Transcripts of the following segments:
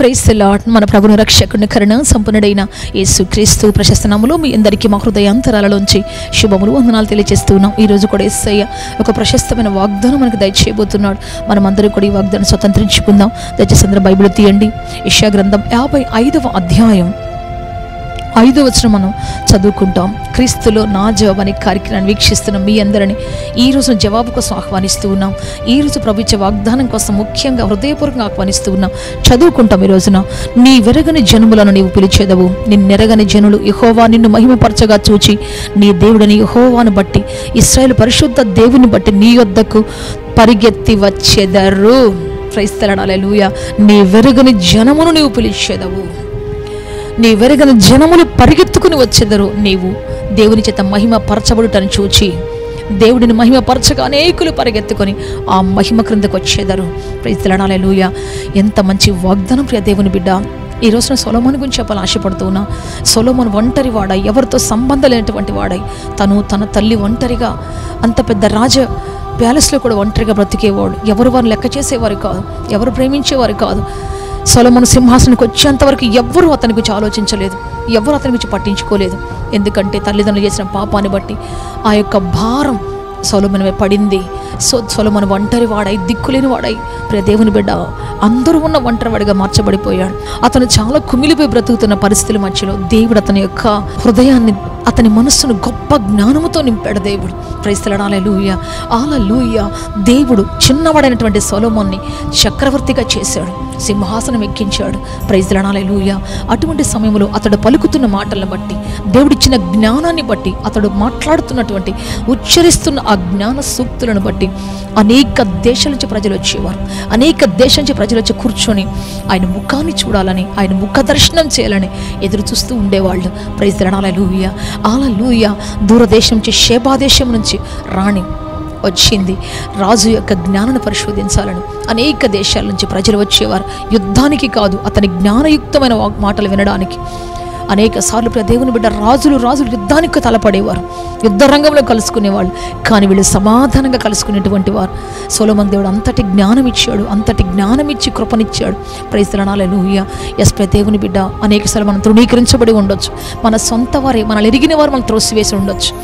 price lot మన ప్రభుని రక్షకుని కరుణ సంపన్నుడైన యేసు క్రీస్తు ప్రశస్త నామములో మీ అందరికీ మా హృదయాంతరాలలోంచి శుభములు వందనాలు తెలియజేస్తూ ఉన్నాం ఈ రోజు కూడా ఎస్ఐ ఒక ప్రశస్తమైన వాగ్దానం మనకు దయచేయబోతున్నాడు మనం అందరూ కూడా ఈ వాగ్దానం స్వతంత్రించుకుందాం దయచేసి అందరూ బైబిల్ తీయండి ఇషా గ్రంథం యాభై ఐదవ అధ్యాయం ఐదో వచనం మనం చదువుకుంటాం క్రీస్తులో నా జవాబు అనే కార్యక్రమాన్ని వీక్షిస్తున్న మీ అందరిని ఈ రోజు జవాబు కోసం ఆహ్వానిస్తూ ఉన్నాం ఈ రోజు ప్రభు ఇచ్చే వాగ్దానం కోసం ముఖ్యంగా హృదయపూర్వకంగా ఆహ్వానిస్తూ ఉన్నాం చదువుకుంటాం ఈ రోజున నీ వెరగని జనములను నీవు పిలిచేదవు నిన్నెరగని జనులు యహోవా నిన్ను మహిమపరచగా చూచి నీ దేవుడిని యహోవాను బట్టి ఇస్రాయేల్ పరిశుద్ధ దేవుని బట్టి నీ యొద్దకు పరిగెత్తి వచ్చేదరు క్రైస్తలడాలూయ నీ వెరగని జనమును నీవు పిలిచేదవు నీ వెరగన జనములు పరిగెత్తుకుని వచ్చెదరు నీవు దేవుని చేత మహిమ పరచబడుటని చూచి దేవుడిని మహిమ పరచగా అనేకులు పరిగెత్తుకొని ఆ మహిమ క్రిందకు వచ్చేదరు ప్రైతులనాలూయ ఎంత మంచి వాగ్దానం ప్రియ దేవుని బిడ్డ ఈ రోజున సొలమోన్ గురించి చెప్పాలని ఆశపడుతూ ఉన్నా సొలమోన్ ఒంటరి వాడై ఎవరితో సంబంధం లేనటువంటి వాడై తను తన తల్లి ఒంటరిగా అంత పెద్ద రాజ ప్యాలెస్లో కూడా ఒంటరిగా బ్రతికేవాడు ఎవరు వారిని లెక్క చేసేవారు కాదు ఎవరు ప్రేమించేవారు కాదు సొలమును సింహాసనానికి వచ్చేంత వరకు ఎవ్వరూ అతని గురించి ఆలోచించలేదు ఎవరు అతని గురించి పట్టించుకోలేదు ఎందుకంటే తల్లిదండ్రులు చేసిన పాపాన్ని బట్టి ఆ యొక్క భారం సొలమునమే పడింది సో సొలమును ఒంటరి వాడై దిక్కులేని వాడై ప్రియ దేవుని బిడ్డ అందరూ ఉన్న ఒంటరివాడిగా మార్చబడిపోయాడు అతను చాలా కుమిలిపోయి బ్రతుకుతున్న పరిస్థితుల మధ్యలో దేవుడు అతని యొక్క హృదయాన్ని అతని మనస్సును గొప్ప జ్ఞానముతో నింపాడు దేవుడు ప్రైస్తలడాలే లూయ ఆల లూయ దేవుడు చిన్నవాడైనటువంటి సొలమోన్ని చక్రవర్తిగా చేశాడు సింహాసనం ఎక్కించాడు ప్రైజ్లనాలే లూయ అటువంటి సమయంలో అతడు పలుకుతున్న మాటలను బట్టి దేవుడిచ్చిన జ్ఞానాన్ని బట్టి అతడు మాట్లాడుతున్నటువంటి ఉచ్చరిస్తున్న ఆ జ్ఞాన సూక్తులను బట్టి అనేక దేశాల నుంచి ప్రజలు వచ్చేవారు అనేక దేశం నుంచి ప్రజలు వచ్చి కూర్చొని ఆయన ముఖాన్ని చూడాలని ఆయన ముఖ దర్శనం చేయాలని ఎదురు చూస్తూ ఉండేవాళ్ళు ప్రైజ్లనాలే లూయ ఆల లూయ దూరదేశం నుంచి షేబాదేశం నుంచి రాణి వచ్చింది రాజు యొక్క జ్ఞానాన్ని పరిశోధించాలని అనేక దేశాల నుంచి ప్రజలు వచ్చేవారు యుద్ధానికి కాదు అతని జ్ఞానయుక్తమైన వాక్- మాటలు వినడానికి అనేక సార్లు ప్రియ దేవుని బిడ్డ రాజులు రాజులు యుద్ధానికి తలపడేవారు యుద్ధ రంగంలో కలుసుకునేవాళ్ళు కానీ వీళ్ళు సమాధానంగా కలుసుకునేటువంటి వారు సోలమన్ దేవుడు అంతటి జ్ఞానం ఇచ్చాడు అంతటి జ్ఞానం ఇచ్చి కృపనిచ్చాడు ప్రైస్తరణాలే లూయ ఎస్ ప్రియ దేవుని బిడ్డ అనేక సార్లు మనం తృణీకరించబడి ఉండొచ్చు మన సొంత వారే మనల్ని ఎరిగిన వారు మనం త్రోసివేసి ఉండొచ్చు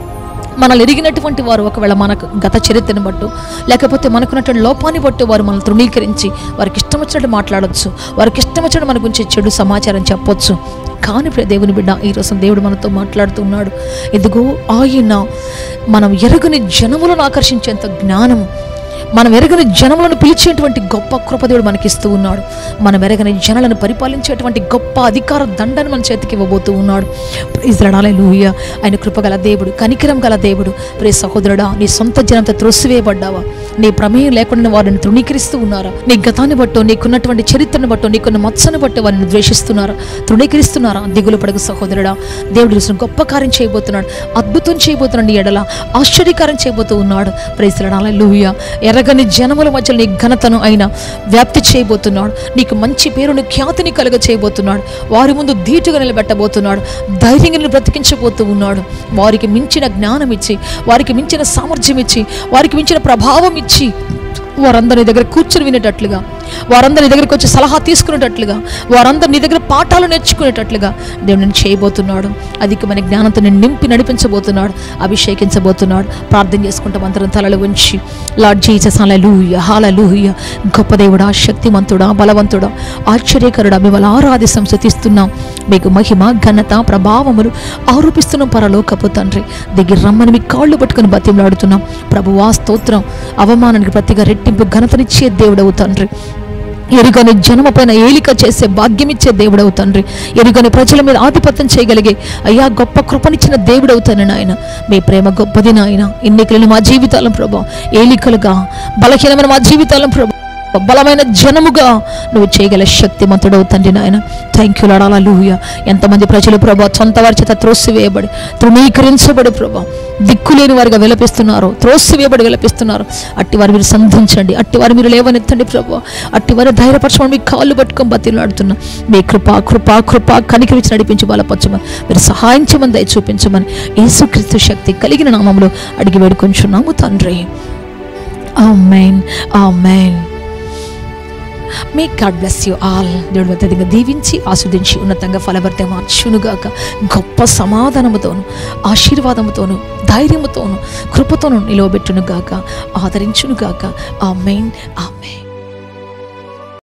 మనల్ని ఎరిగినటువంటి వారు ఒకవేళ మనకు గత చరిత్రను బట్టు లేకపోతే మనకున్నటువంటి లోపాన్ని బట్టి వారు మనల్ని తృణీకరించి వారికి ఇష్టం వచ్చినట్టు మాట్లాడొచ్చు వారికి ఇష్టం వచ్చినట్టు మన గురించి చెడు సమాచారం చెప్పొచ్చు కానీ ప్రియ దేవుని బిడ్డ ఈరోజు దేవుడు మనతో మాట్లాడుతున్నాడు ఇదిగో ఆయన మనం ఎరగని జనములను ఆకర్షించేంత జ్ఞానము మనం ఎరగని జనములను పిలిచేటువంటి గొప్ప కృపదేవుడు మనకి ఇస్తూ ఉన్నాడు మనం ఎరగని జనులను పరిపాలించేటువంటి గొప్ప అధికార దండను మన చేతికి ఇవ్వబోతూ ఉన్నాడు ఇజ్రాడాలే లూయ ఆయన కృపగల దేవుడు కనికరం గల దేవుడు ప్రే సహోదరుడా నీ సొంత జనంతో త్రోసివేయబడ్డావా నీ ప్రమేయం లేకుండా వారిని తృణీకరిస్తూ ఉన్నారా నీ గతాన్ని బట్టో నీకున్నటువంటి చరిత్రను బట్టో నీకున్న మత్సను బట్టి వారిని ద్వేషిస్తున్నారా తృణీకరిస్తున్నారా దిగులు పడగు సహోదరుడా దేవుడు ఈరోజు గొప్ప కార్యం చేయబోతున్నాడు అద్భుతం చేయబోతున్నాడు నీ ఎడల ఆశ్చర్యకారం చేయబోతూ ఉన్నాడు ప్రైసలడాల లూయ ఎరగని జనముల మధ్య నీ ఘనతను ఆయన వ్యాప్తి చేయబోతున్నాడు నీకు మంచి పేరును ఖ్యాతిని కలుగ చేయబోతున్నాడు వారి ముందు ధీటుగా నిలబెట్టబోతున్నాడు ధైర్యంగా నిన్ను బ్రతికించబోతూ ఉన్నాడు వారికి మించిన జ్ఞానం ఇచ్చి వారికి మించిన సామర్థ్యం ఇచ్చి వారికి మించిన ప్రభావం ఇచ్చి వారందరి దగ్గర కూర్చుని వినేటట్లుగా వారందరి నీ దగ్గరికి వచ్చి సలహా తీసుకునేటట్లుగా వారందరు నీ దగ్గర పాఠాలు నేర్చుకునేటట్లుగా దేవుడు నేను చేయబోతున్నాడు అధికమైన జ్ఞానంతో నేను నింపి నడిపించబోతున్నాడు అభిషేకించబోతున్నాడు ప్రార్థన చేసుకుంటాం అందరం తలలు ఉంచి లార్డ్ జీసస్ హల్లెలూయ హల్లెలూయ గొప్ప దేవుడా శక్తిమంతుడా బలవంతుడా ఆశ్చర్యకరుడా మిమ్మల్ని ఆరాధిస్తాం స్థుతిస్తున్నాం మీకు మహిమ ఘనత ప్రభావములు ఆరోపిస్తున్నాం పరలోకపు తండ్రి దగ్గర రమ్మని మీ కాళ్ళు పట్టుకుని బతిమలాడుతున్నాం ప్రభువా స్తోత్రం అవమానానికి ప్రతిగా రెట్టింపు ఘనతనిచ్చే దేవుడవు తండ్రి ఎరుగని జనమ పైన ఏలిక చేసే భాగ్యమిచ్చే దేవుడవు తండ్రి ఎరుగని ప్రజల మీద ఆధిపత్యం చేయగలిగే అయ్యా గొప్ప కృపనిచ్చిన దేవుడవుతాను నాయన మీ ప్రేమ గొప్పది నాయన ఎన్నికలను మా జీవితాలను ప్రభా ఏలికలుగా బలహీనమైన మా జీవితాలను ప్రభా బలమైన జనముగా నువ్వు చేయగల శక్తిమంతుడవు తండ్రి నాయన థ్యాంక్ యూ లడాల లూయ ఎంతమంది ప్రజలు ప్రభా సొంత వారి చేత త్రోసివేయబడి తృణీకరించబడి ప్రభా దిక్కులేని వారిగా విలపిస్తున్నారు త్రోసివేయబడి విలపిస్తున్నారు అట్టి వారు మీరు సంధించండి అట్టి వారు మీరు లేవనెత్తండి ప్రభా అట్టి వారు ధైర్యపరచమని మీ కాళ్ళు పట్టుకొని బతిలాడుతున్నా మీ కృప కృప కృప కనికరించి నడిపించి బలపరచమని మీరు సహాయం చేయమని దయ చూపించమని యేసుక్రీస్తు శక్తి కలిగిన నామంలో అడిగి వేడుకొంచున్నాము తండ్రి amen amen may God bless you all దేవుడు అత్యధికంగా దీవించి ఆస్వాదించి ఉన్నతంగా ఫలభర్త మార్చునుగాక గొప్ప సమాధానముతోను ఆశీర్వాదముతోను ధైర్యముతోను కృపతోను నిలవబెట్టునుగాక ఆదరించునుగాక ఆ మెయిన్ ఆ మెయిన్